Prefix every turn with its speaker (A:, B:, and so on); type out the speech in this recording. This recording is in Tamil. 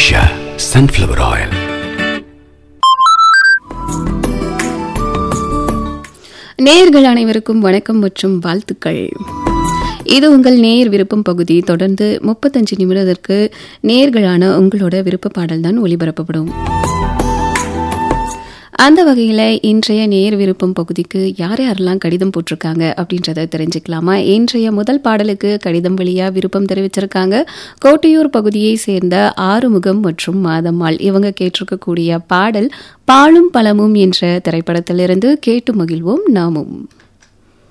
A: உஷா சன்ஃப்ளவர் ஆயில்
B: நேயர்கள் அனைவருக்கும் வணக்கம் மற்றும் வாழ்த்துக்கள் இது உங்கள் நேர் விருப்பம் பகுதி தொடர்ந்து முப்பத்தஞ்சு நிமிடத்திற்கு நேர்களான உங்களோட விருப்ப பாடல் தான் ஒளிபரப்பப்படும் அந்த வகையில் இன்றைய நேர் விருப்பம் பகுதிக்கு யார் யாரெல்லாம் கடிதம் போட்டிருக்காங்க அப்படின்றத தெரிஞ்சுக்கலாமா இன்றைய முதல் பாடலுக்கு கடிதம் வழியா விருப்பம் தெரிவிச்சிருக்காங்க கோட்டையூர் பகுதியை சேர்ந்த ஆறுமுகம் மற்றும் மாதம்மாள் இவங்க கேட்டிருக்கக்கூடிய பாடல் பாலும் பழமும் என்ற திரைப்படத்திலிருந்து கேட்டு மகிழ்வோம் நாமும்